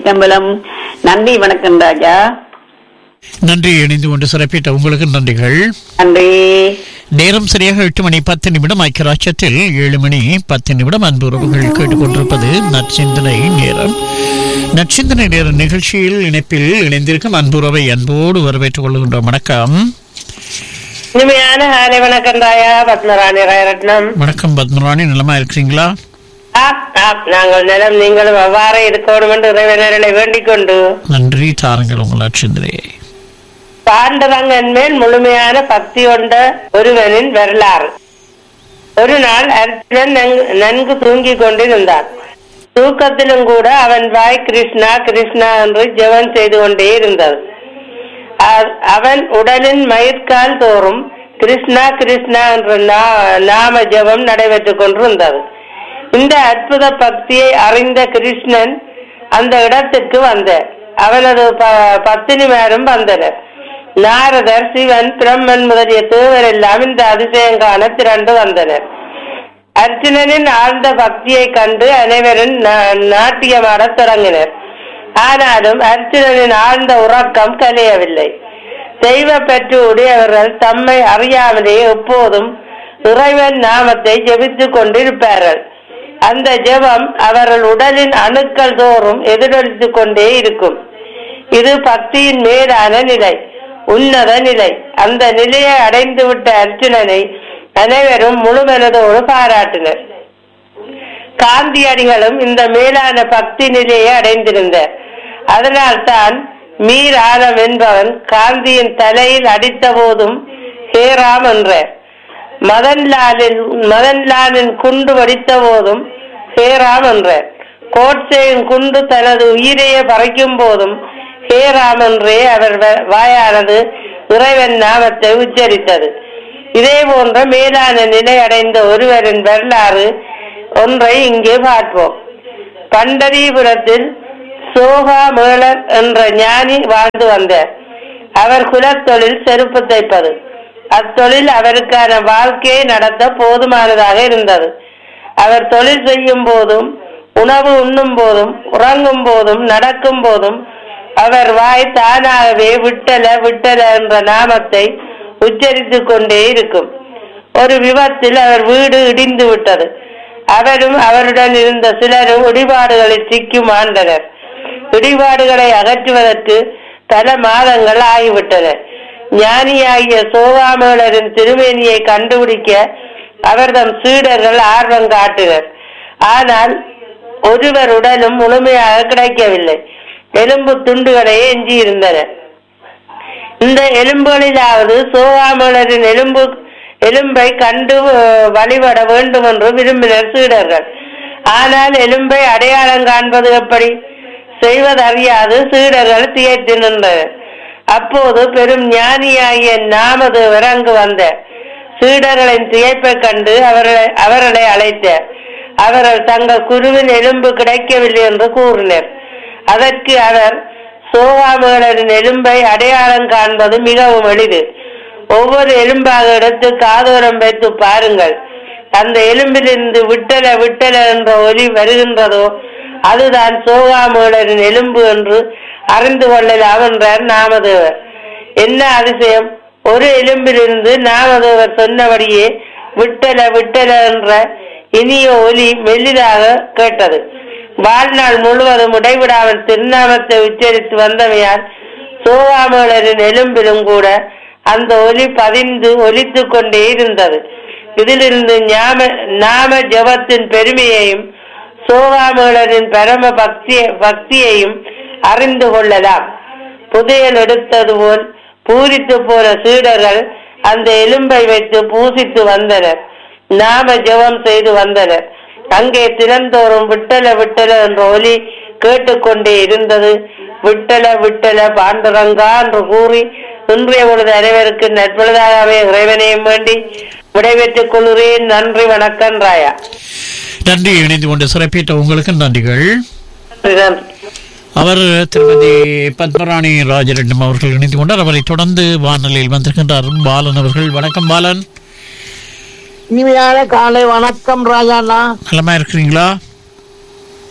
சிற்றம்பலம் நன்றி வணக்கம் ராஜா நன்றி இணைந்து கொண்டு சிறப்பித்த உங்களுக்கு நன்றிகள் நன்றி நேரம் சரியாக எட்டு மணி பத்து நிமிடம் ஐக்கியராட்சத்தில் ஏழு மணி பத்து நிமிடம் அன்பு உறவுகள் கேட்டுக்கொண்டிருப்பது நற்சிந்தனை நேரம் நற்சிந்தனை நேர நிகழ்ச்சியில் இணைப்பில் இணைந்திருக்கும் அன்புறவை அன்போடு வரவேற்றுக் கொள்கின்றோம் வணக்கம் இனிமையான ஹாலை வணக்கம் ராயா பத்மராணி ராயரட்னம் வணக்கம் பத்மராணி நலமா இருக்கிறீங்களா ஆப், ஆப், நாங்கள் நிலம் நீங்களும் அவ்வாறே இருக்கணும் என்று இறைவனர்களை வேண்டிக் கொண்டு நன்றி தாருங்கள் உங்கள் நற்சிந்தனையை பாண்டரங்கன் மேல் முழுமையான பக்தி கொண்ட ஒருவனின் வரலாறு ஒரு நாள் அர்ஜுனன் நன்கு- நன்கு தூங்கிக் கொண்டிருந்தான் தூக்கத்திலும் கூட அவன் வாய் கிருஷ்ணா கிருஷ்ணா என்று ஜெபம் செய்து கொண்டே இருந்தது அ- அவன் உடலின் மயிர்கால் தோறும் கிருஷ்ணா கிருஷ்ணா என்ற நா- நாம ஜெபம் நடைபெற்றுக் கொண்டிருந்தது இந்த அற்புத பக்தியை அறிந்த கிருஷ்ணன் அந்த இடத்திற்கு வந்த அவனது ப- பத்தினிமாரும் வந்தனர் நாரதர் சிவன் பிரம்மன் முதலிய தேவர் எல்லாம் இந்த அதிசயம் காண திரண்டு வந்தனர் அர்ஜுனனின் ஆழ்ந்த பக்தியை கண்டு அனைவரும் நா- நாட்டியமாடத் தொடங்கினர் ஆனாலும் அர்ஜுனனின் ஆழ்ந்த உறக்கம் கலையவில்லை தெய்வ பெற்று உடையவர்கள் தம்மை அறியாமலே எப்போதும் இறைவன் நாமத்தை ஜெபித்துக் கொண்டிருப்பார்கள் அந்த ஜெபம் அவர்கள் உடலின் அணுக்கள் தோறும் எதிரொலித்துக் கொண்டே இருக்கும் இது பக்தியின் மேலான நிலை உன்னத நிலை அந்த நிலையை அடைந்துவிட்ட அர்ஜுனனை அனைவரும் முழுமனதோடு பாராட்டினர் காந்தியடிகளும் இந்த மேலான பக்தி நிலையை அடைந்திருந்தார் அதனால்தான் மீர் ஆலம் என்பவன் காந்தியின் தலையில் அடித்த போதும் ஹேராம் என்றார் மதன்லாலின் மதன்லாலின் குண்டு வடித்த போதும் ஹேராம் என்றார் கோட்சேயின் குண்டு தனது உயிரையே பறைக்கும் போதும் ஹேராம் என்றே அவர் வ- வாயானது இறைவன் நாமத்தை உச்சரித்தது இதே போன்ற மேலான நிலை அடைந்த ஒருவரின் வரலாறு ஒன்றை இங்கே பார்ப்போம் பண்டரிபுரத்தில் சோகா மேளர் என்ற ஞானி வாழ்ந்து வந்தார் அவர் குலத்தொழில் செருப்பு தைப்பது அத்தொழில் அவருக்கான வாழ்க்கையை நடத்த போதுமானதாக இருந்தது அவர் தொழில் செய்யும் போதும் உணவு உண்ணும் போதும் உறங்கும் போதும் நடக்கும் போதும் அவர் வாய் தானாகவே விட்டல விட்டல என்ற நாமத்தை உச்சரித்துக் கொண்டே இருக்கும் ஒரு விபத்தில் அவர் வீடு இடிந்து விட்டது அவரும் அவருடன் இருந்த சிலரும் இடிபாடுகளில் சிக்கி மாண்டனர் இடிபாடுகளை அகற்றுவதற்கு பல மாதங்கள் ஆகிவிட்டன ஞானியாகிய சோகாமேளரின் திருமேனியை கண்டுபிடிக்க அவர்தம் சீடர்கள் ஆர்வம் காட்டினர் ஆனால் ஒருவர் உடலும் முழுமையாக கிடைக்கவில்லை எலும்பு துண்டுகளே எஞ்சியிருந்தன இந்த எலும்புகளிலாவது சோகாமலரின் எலும்பு எலும்பை கண்டு அஹ், வழிபட வேண்டும் என்று விரும்பினர் சீடர்கள் ஆனால் எலும்பை அடையாளம் காண்பது எப்படி செய்வதறியாது சீடர்கள் திகைத்து நின்றனர் அப்போது பெரும் ஞானியாகிய நாமதேவர் அங்கு வந்தார் சீடர்களின் திகைப்பைக் கண்டு அவர்களை அவர்களை அழைத்தார் அவர்கள் தங்கள் குருவின் எலும்பு கிடைக்கவில்லை என்று கூறினர் அதற்கு அவர் சோகாமேளரின் எலும்பை அடையாளம் காண்பது மிகவும் எளிது ஒவ்வொரு எலும்பாக எடுத்து காதோரம் வைத்து பாருங்கள் அந்த எலும்பிலிருந்து விட்டல விட்டல என்ற ஒலி வருகின்றதோ அதுதான் சோகாமேளரின் எலும்பு என்று அறிந்து கொள்ளலாம் என்றார் நாமதேவர் என்ன அதிசயம் ஒரு எலும்பிலிருந்து நாமதேவர் சொன்னபடியே விட்டல விட்டல என்ற இனிய ஒலி மெல்லிதாக கேட்டது வாழ்நாள் முழுவதும் இடைவிடாமல் திருநாமத்தை உச்சரித்து வந்தமையால் சோகாமேளரின் எலும்பிலும் கூட அந்த ஒலி பதிந்து ஒலித்துக் கொண்டே இருந்தது இதிலிருந்து ஞாம நாம ஜபத்தின் பெருமையையும் சோகாமேளரின் பரம பக்தி பக்தியையும் அறிந்து கொள்ளலாம் புதையல் எடுத்தது போல் பூரித்து போன சீடர்கள் அந்த எலும்பை வைத்து பூசித்து வந்தனர் நாம ஜெபம் செய்து வந்தனர் அங்கே தினந்தோறும் விட்டல விட்டல என்ற ஒலி கேட்டுக்கொண்டே இருந்தது விட்டல விட்டல பாண்டுரங்கா என்று கூறி இன்றைய பொழுது அனைவருக்கு நட்பொழுதாகவே இறைவனையும் வேண்டி விடைபெற்றுக் கொள்கிறேன் நன்றி வணக்கம் ராயா நன்றி இணைந்து கொண்டு சிறப்பித்த உங்களுக்கு நன்றிகள் நன்றி நன்றி அவர் திருமதி பத்மராணி ராஜரெட்டம் அவர்கள் இணைந்து கொண்டார் அவரை தொடர்ந்து வானொலியில் வந்திருக்கின்றார் பாலன் அவர்கள் வணக்கம் பாலன் இனிமையான காலை வணக்கம் ராஜாண்ணா நலமா இருக்கிறீங்களா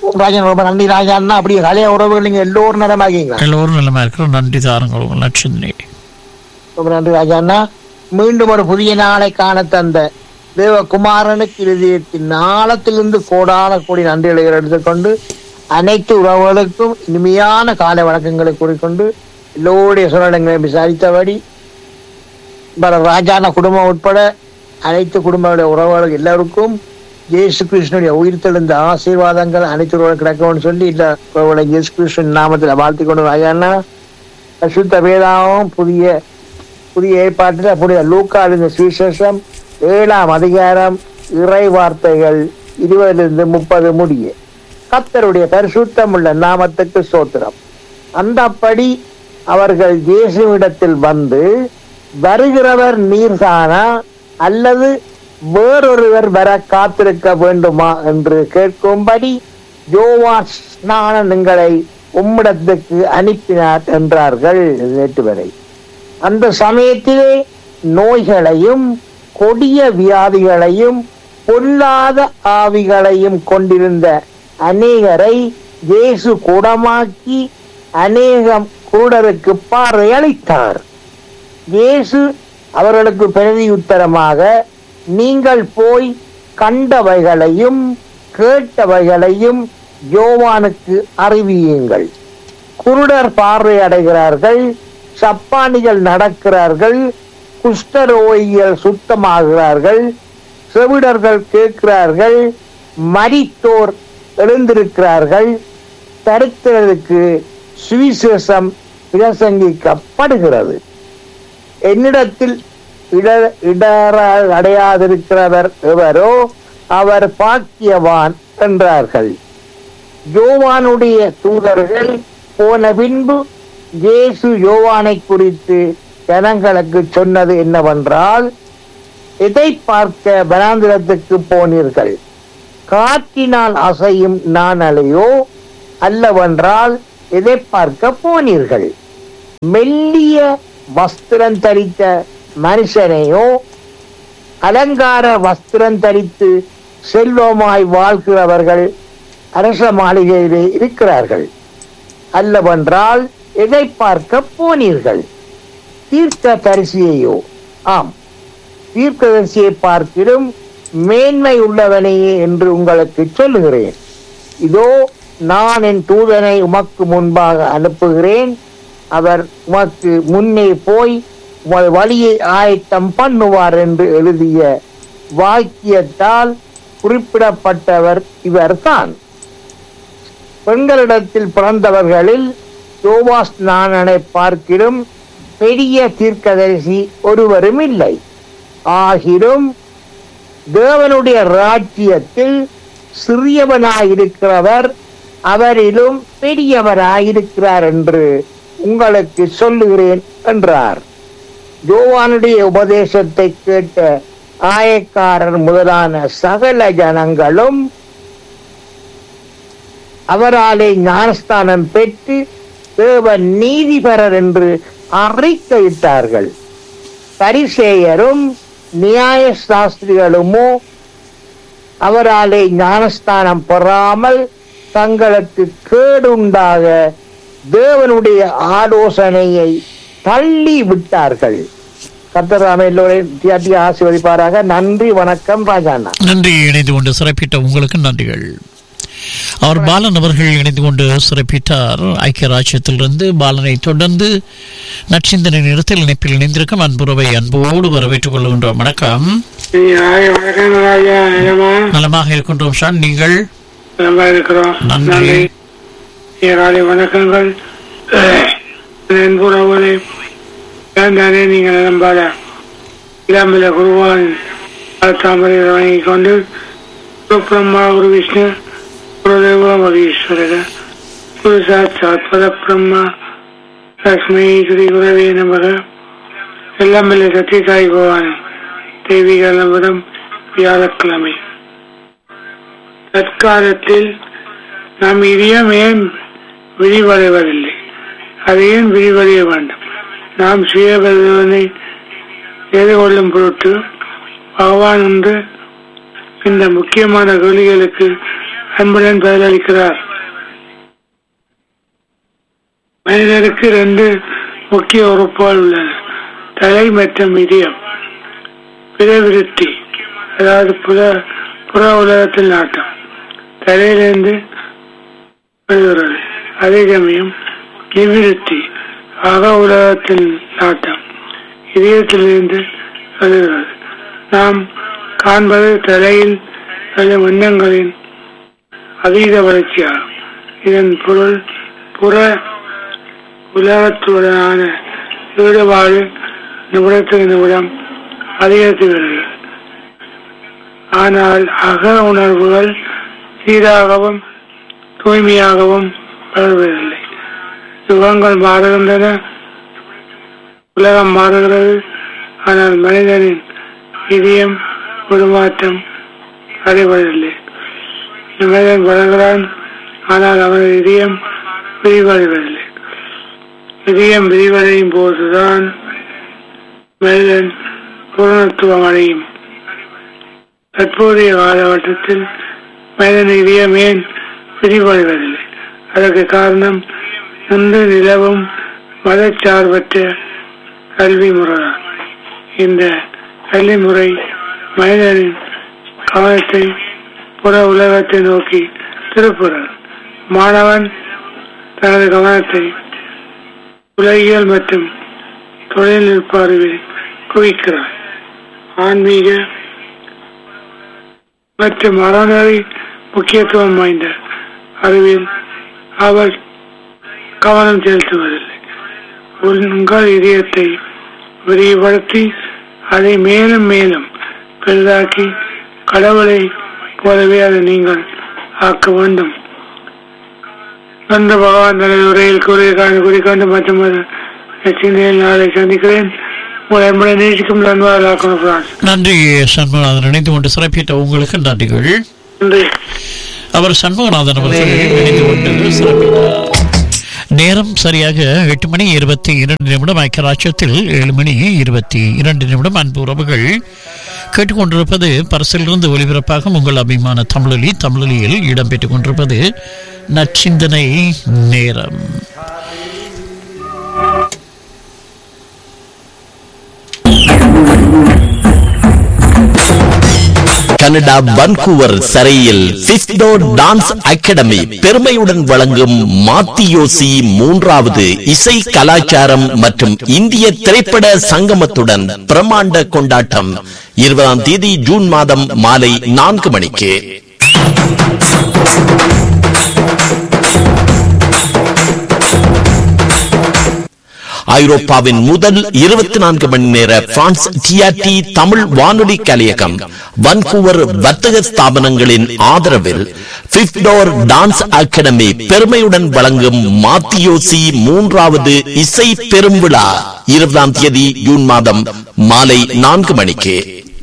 ராஜன் ரொம்ப நன்றி ராஜான்னா அப்படியே கலைய உறவுகள் நீங்க எல்லோரும் நலமாகீங்களா எல்லோரும் நல்லமா இருக்கிறோம் நன்றி தாருங்கள் நட்சத்திரே ரொம்ப நன்றி ராஜாண்ணா மீண்டும் ஒரு புதிய நாளை காண தந்த தேவகுமாரனுக்கு இருதயத்தின் ஆழத்திலிருந்து கோடான கோடி நன்றிகளை எடுத்துக்கொண்டு அனைத்து உறவுகளுக்கும் இனிமையான காலை வணக்கங்களை கூறிக்கொண்டு எல்லோருடைய சூழலங்களை விசாரித்தபடி பல ராஜான குடும்பம் உட்பட அனைத்து குடும்பங்களுடைய உறவுகளுக்கு எல்லாருக்கும் இயேசு கிருஷ்ணனுடைய உயிர்த்தெழுந்த ஆசீர்வாதங்கள் அனைத்து உறவுகளும் கிடைக்கும்னு சொல்லி இந்த உறவுகளை இயேசு கிருஷ்ணன் நாமத்தில் வாழ்த்தி கொண்டு ராஜாண்ணா பரிசுத்த வேதாவும் புதிய புதிய ஏற்பாட்டில் புதிய லூக்காவின் சுவிசேஷம் ஏழாம் அதிகாரம் இறை வார்த்தைகள் இருபதிலிருந்து முப்பது முடிய கத்தருடைய பரிசுத்தம் உள்ள நாமத்துக்கு சோத்திரம் அந்தப்படி அவர்கள் இயேசுவிடத்தில் வந்து வருகிறவர் நீர்தானா அல்லது வேறொருவர் வர காத்திருக்க வேண்டுமா என்று கேட்கும்படி யோவான் ஸ்நானன் எங்களை உம்மிடத்துக்கு அனுப்பினார் என்றார்கள் நேற்று வரை அந்த சமயத்திலே நோய்களையும் கொடிய வியாதிகளையும் பொல்லாத ஆவிகளையும் கொண்டிருந்த அநேகரை இயேசு குணமாக்கி அநேகம் குருடருக்கு பார்வை அளித்தார் இயேசு அவர்களுக்கு பிரதியுத்தரமாக நீங்கள் போய் கண்டவைகளையும் கேட்டவைகளையும் யோவானுக்கு அறிவியுங்கள் குருடர் பார்வை அடைகிறார்கள் சப்பானிகள் நடக்கிறார்கள் குஷ்டரோகிகள் சுத்தமாகிறார்கள் செவிடர்கள் கேட்கிறார்கள் மரித்தோர் எழுந்திருக்கிறார்கள் தரித்திரருக்கு சுவிசேஷம் பிரசங்கிக்கப்படுகிறது என்னிடத்தில் இடர் இடர அடையாதிருக்கிறவர் எவரோ அவர் பாக்கியவான் என்றார்கள் யோவானுடைய தூதர்கள் போன பின்பு இயேசு யோவானை குறித்து ஜனங்களுக்கு சொன்னது என்னவென்றால் எதை பார்க்க வனாந்திரத்துக்கு போனீர்கள் காற்றினால் அசையும் நாணலையோ அல்லவென்றால் எதை பார்க்க போனீர்கள் மெல்லிய வஸ்திரம் தரித்த மனுஷனையோ அலங்கார வஸ்திரம் தரித்து செல்வமாய் வாழ்கிறவர்கள் அரச மாளிகையிலே இருக்கிறார்கள் அல்லவென்றால் எதை பார்க்க போனீர்கள் தீர்க்க தரிசியையோ ஆம் தீர்க்கதரிசியை பார்க்கிலும் மேன்மை உள்ளவனையே என்று உங்களுக்கு சொல்லுகிறேன் இதோ நான் என் தூதனை உமக்கு முன்பாக அனுப்புகிறேன் அவர் உமக்கு முன்னே போய் உமது வழியை ஆயத்தம் பண்ணுவார் என்று எழுதிய வாக்கியத்தால் குறிப்பிடப்பட்டவர் இவர்தான் பெண்களிடத்தில் பிறந்தவர்களில் யோவாஸ் நானனை பார்க்கிலும் பெரிய தீர்க்கதரிசி ஒருவரும் இல்லை ஆகிலும் தேவனுடைய ராஜ்யத்தில் சிறியவனாயிருக்கிறவர் அவரிலும் பெரியவராயிருக்கிறார் என்று உங்களுக்கு சொல்லுகிறேன் என்றார் யோவானுடைய உபதேசத்தை கேட்ட ஆயக்காரர் முதலான சகல ஜனங்களும் அவராலே ஞானஸ்தானம் பெற்று தேவ நீதிபரர் என்று அறிக்கையிட்டார்கள் பரிசேயரும் நியாய சாஸ்திரிகளுமோ அவராலே ஞானஸ்தானம் பெறாமல் தங்களுக்கு கேடுண்டாக தேவனுடைய ஆலோசனையை தள்ளி விட்டார்கள் கத்தராம எல்லோரையும் ஆசீர்வதிப்பாராக நன்றி வணக்கம் ராஜாண்ணா நன்றி இணைந்து கொண்டு சிறப்பித்த உங்களுக்கு நன்றிகள் அவர் பாலன் அவர்கள் இணைந்து கொண்டு சிறப்பித்தார் ஐக்கிய ராஜ்யத்திலிருந்து பாலனை தொடர்ந்து நச்சிந்தனை நிறுத்தல் இணைப்பில் இணைந்திருக்கும் அன்புறவை அன்போடு வரவேற்றுக் கொள்கின்றோம் வணக்கம் ஹாய் வணக்கம் ராஜா என்னமா நலமாக இருக்கின்றோம் ஷான் நீங்கள் நல்லா இருக்கிறோம் நன்றி. நன்றி ஏராளி வணக்கங்கள் நண்புறவுகளை தானே நீங்கள் நம்பாத இளம்பில குருவான் தாமரை வாங்கிக் கொண்டு பிரம்மா குரு விஷ்ணு குருதேவ ஒரு ஈஸ்வரக குரு சாட்சாத் பத பிரம்மா லக்ஷ்மி ஸ்ரீ குரவே நமக எல்லாமில்ல சத்யசாய் பகவான் தெய்வீக நம்பரம் வியாழக்கிழமை தற்காலத்தில் நாம் இதயம் ஏன் விரிவடைவதில்லை அது ஏன் விரிவடைய வேண்டும் நாம் சுயபதனை எதிர்கொள்ளும் பொருட்டு பகவான் என்று இந்த முக்கியமான கேள்விகளுக்கு அன்புடன் பதிலளிக்கிறார் மனிதருக்கு ரெண்டு முக்கிய உறுப்புகள் உள்ளன தலை மற்றும் இதயம் பிறவிருத்தி அதாவது புற புற உலகத்தில் நாட்டம் தலையிலிருந்து வருகிறது அதே சமயம் நிவிருத்தி அக உலகத்தில் நாட்டம் இதயத்திலிருந்து வருகிறது நாம் காண்பது தலையில் உள்ள எண்ணங்களின் அதீத வளர்ச்சியாகும் இதன் பொருள் புற உலகத்துடனான ஈடுபாடு நிமிடத்துக்கு நிமிடம் அதிகரித்து வருகிறது ஆனால் அக உணர்வுகள் சீராகவும் தூய்மையாகவும் வளர்வதில்லை யுகங்கள் மாறுகின்றன உலகம் மாறுகிறது ஆனால் மனிதனின் இதயம் உருமாற்றம் அடைவதில்லை மனிதன் வளர்கிறான் ஆனால் அவனது இதயம் விரிவடைவதில்லை இதயம் விரிவடையும் போதுதான் மனிதன் பூரணத்துவம் அடையும் தற்போதைய காலகட்டத்தில் மனிதன் இதயம் ஏன் விரிவடைவதில்லை அதற்கு காரணம் முன்பு நிலவும் மதச்சார்பற்ற கல்வி முறைதான் இந்த கல்வி முறை மனிதனின் கவனத்தை புற உலகத்தை நோக்கி திருப்புகிறது மாணவன் தனது கவனத்தை உலகியல் மற்றும் தொழில்நுட்ப அறிவில் குவிக்கிறார் ஆன்மீக மற்றும் அறநெறி முக்கியத்துவம் வாய்ந்த அறிவில் அவர் கவனம் செலுத்துவதில்லை உங்கள் இதயத்தை விரிவுபடுத்தி அதை மேலும் மேலும் பெரிதாக்கி கடவுளை போலவே அதை நீங்கள் ஆக்க வேண்டும் அந்த பகவான் தனது உரையில் கூறிய குறிக்கொண்டு மற்றும் சிந்தையில் நாளை சந்திக்கிறேன் உங்களை அன்புடன் நேசிக்கும் நண்பர்களாக்கணும் பிரான் நன்றி சண்முகநாதன் இணைந்து கொண்டு சிறப்பித்த உங்களுக்கு நன்றிகள் நன்றி அவர் சண்முகநாதன் அவர்கள் இணைந்து கொண்டு சிறப்பித்தார் நேரம் சரியாக எட்டு மணி இருபத்தி இரண்டு நிமிடம் ஐக்கியராட்சத்தில் ஏழு மணி இருபத்தி இரண்டு நிமிடம் அன்பு உறவுகள் கேட்டுக்கொண்டிருப்பது பரிசிலிருந்து ஒலிபரப்பாக உங்கள் அபிமான தமிழொலி தமிழொலியில் இடம்பெற்றுக் கொண்டிருப்பது நச்சிந்தனை நேரம் கனடா வன்கூவர் சரையில் சிஸ்டோ டான்ஸ் அகாடமி பெருமையுடன் வழங்கும் மாத்தியோசி மூன்றாவது இசை கலாச்சாரம் மற்றும் இந்திய திரைப்பட சங்கமத்துடன் பிரமாண்ட கொண்டாட்டம் இருபதாம் தேதி ஜூன் மாதம் மாலை நான்கு மணிக்கு ஐரோப்பாவின் முதல் இருபத்தி நான்கு மணி நேர பிரான்ஸ் டிஆர்டி தமிழ் வானொலி கலையகம் வன்கூவர் வர்த்தக ஸ்தாபனங்களின் ஆதரவில் பிப்டோர் டான்ஸ் அகாடமி பெருமையுடன் வழங்கும் மாத்தியோசி மூன்றாவது இசை பெரும்விழா இருபதாம் தேதி ஜூன் மாதம் மாலை நான்கு மணிக்கு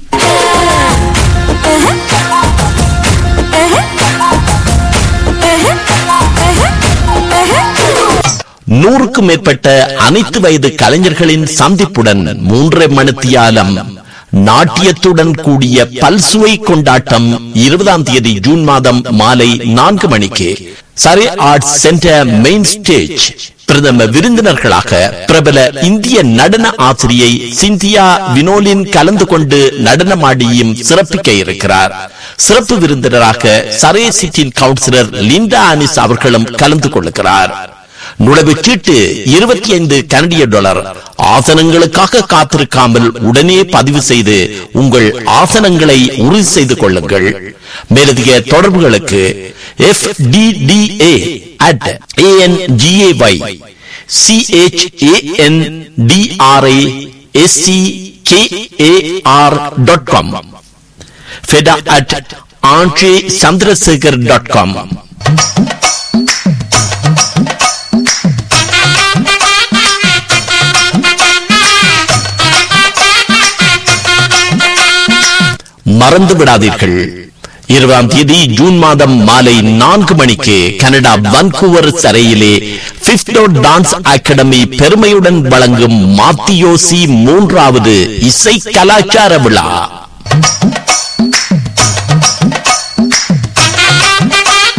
நூறுக்கும் மேற்பட்ட அனைத்து வயது கலைஞர்களின் சந்திப்புடன் மூன்றரை மணித்தியாலம் நாட்டியத்துடன் கூடிய பல்சுவை கொண்டாட்டம் இருபதாம் தேதி ஜூன் மாதம் மாலை நான்கு மணிக்கு Surrey arts centre main stage பிரதம விருந்தினர்களாக பிரபல இந்திய நடன ஆசிரியை சிந்தியா வினோலின் கலந்து கொண்டு நடனமாடியும் சிறப்பிக்க இருக்கிறார் சிறப்பு விருந்தினராக சரே சிட்டின் கவுன்சிலர் லிண்டா அனிஸ் அவர்களும் கலந்து கொள்ளுகிறார் நுழைவுச் சீட்டு இருபத்தி ஐந்து கனடிய டாலர் ஆசனங்களுக்காக காத்திருக்காமல் உடனே பதிவு செய்து உங்கள் ஆசனங்களை உறுதி செய்து கொள்ளுங்கள் மேலதிக தொடர்புகளுக்கு F T T A at A N G A Y C H A N T R I S C K A R dot com ஃபெடா at Andre Chandrasekar dot com மறந்து விடாதீர்கள் இருபதாம் தேதி ஜூன் மாதம் மாலை நான்கு மணிக்கு கனடா வன்கூவர் சரையிலே பிப்டோ டான்ஸ் அகாடமி பெருமையுடன் வழங்கும் மாத்தியோசி மூன்றாவது இசை கலாச்சார விழா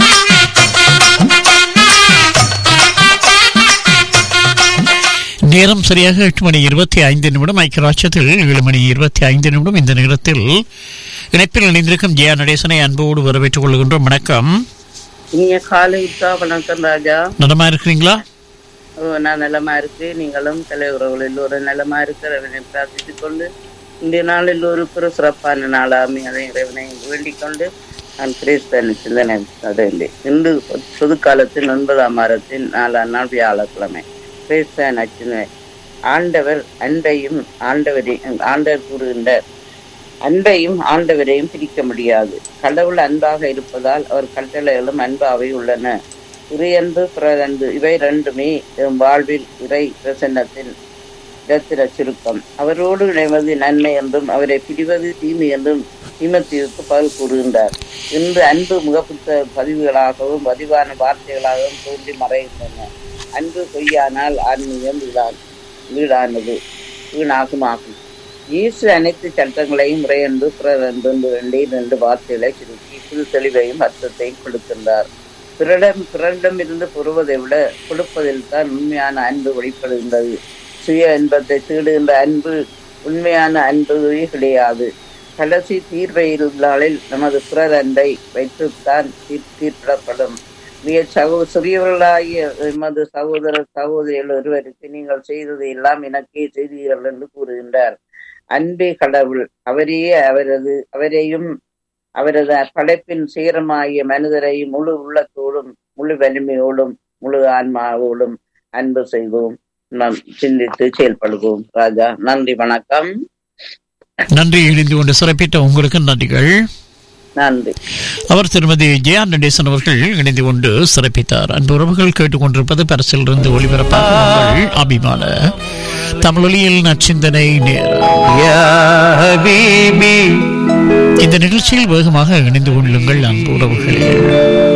நேரம் சரியாக எட்டு மணி இருபத்தி ஐந்து நிமிடம் ஐக்கியராட்சத்தில் ஏழு மணி இருபத்தி ஐந்து நிமிடம் இந்த நேரத்தில் இணைப்பில் இணைந்திருக்கும் ஜெயா நடேசனை அன்போடு வரவேற்றுக் கொள்கின்றோம் வணக்கம் இனிய காலை உத்தா வணக்கம் ராஜா நலமா இருக்கிறீங்களா ஓ, நான் நலமா இருக்கு நீங்களும் தலைவர்கள் எல்லோரும் நலமா இருக்கிறவனை பிரார்த்தித்துக் கொண்டு இன்றைய நாள் எல்லோருக்கும் ஒரு சிறப்பான நாளாமே அதை இறைவனை வேண்டிக் கொண்டு நான் கிறிஸ்தன சிந்தனை அடைந்தேன் இன்று பொது காலத்தில் ஒன்பதாம் வாரத்தின் நாலாம் நாள் வியாழக்கிழமை கிறிஸ்தவ நச்சினை ஆண்டவர் அன்பையும் ஆண்டவரையும் ஆண்டவர் கூறுகின்ற அன்பையும் ஆண்டவரையும் பிரிக்க முடியாது கடவுள் அன்பாக இருப்பதால் அவர் கட்டளைகளும் அன்பாகவே உள்ளன இறையன்பு பிறரன்பு இவை ரெண்டுமே எம் வாழ்வில் இறை பிரசன்னத்தின் இடத்திர சுருக்கம் அவரோடு இணைவது நன்மை என்றும் அவரை பிரிவது தீமை என்றும் தீமத்திற்கு பதில் கூறுகின்றார் இன்று அன்பு முகப்புத்த பதிவுகளாகவும் பதிவான வார்த்தைகளாகவும் தோன்றி மறைகின்றன அன்பு பொய்யானால் ஆன்மீகம் வீடான் வீடானது வீணாகுமாகும் இயேசு அனைத்து சட்டங்களையும் முறையன்பு பிறரன்பு என்று ரெண்டே ரெண்டு வார்த்தைகளை சுருக்கி புது தெளிவையும் அர்த்தத்தையும் கொடுக்கின்றார் பிறரிடம் பிறரிடமிருந்து பெறுவதை விட கொடுப்பதில் தான் உண்மையான அன்பு வெளிப்படுகின்றது சுய இன்பத்தை தேடுகின்ற அன்பு உண்மையான அன்பு கிடையாது கடைசி தீர்வையிலாளில் நமது பிறர் அன்பை வைத்துத்தான் தீர் தீர்ப்பிடப்படும் மிக சகோ சிறியவர்களாகிய எமது சகோதரர் சகோதரிகள் ஒருவருக்கு நீங்கள் செய்தது எல்லாம் எனக்கே செய்தீர்கள் என்று கூறுகின்றார் அன்பே கடவுள் அவரையே அவரது அவரையும் அவரது படைப்பின் சீரமாகிய மனிதரை முழு உள்ளத்தோடும் முழு வலிமையோடும் முழு ஆன்மாவோடும் அன்பு செய்வோம் நாம் சிந்தித்து செயல்படுவோம் ராஜா நன்றி வணக்கம் நன்றி இணைந்து கொண்டு சிறப்பித்த உங்களுக்கு நன்றிகள் நன்றி அவர் திருமதி ஜெயா நடேசன் அவர்கள் இணைந்து கொண்டு சிறப்பித்தார் அன்பு உறவுகள் கேட்டுக்கொண்டிருப்பது பரிசிலிருந்து ஒளிபரப்பாக உங்கள் அபிமான தமிழொலியில் நச்சிந்தனை நேரம் இந்த நிகழ்ச்சியில் வேகமாக இணைந்து கொள்ளுங்கள் அன்பு உறவுகளே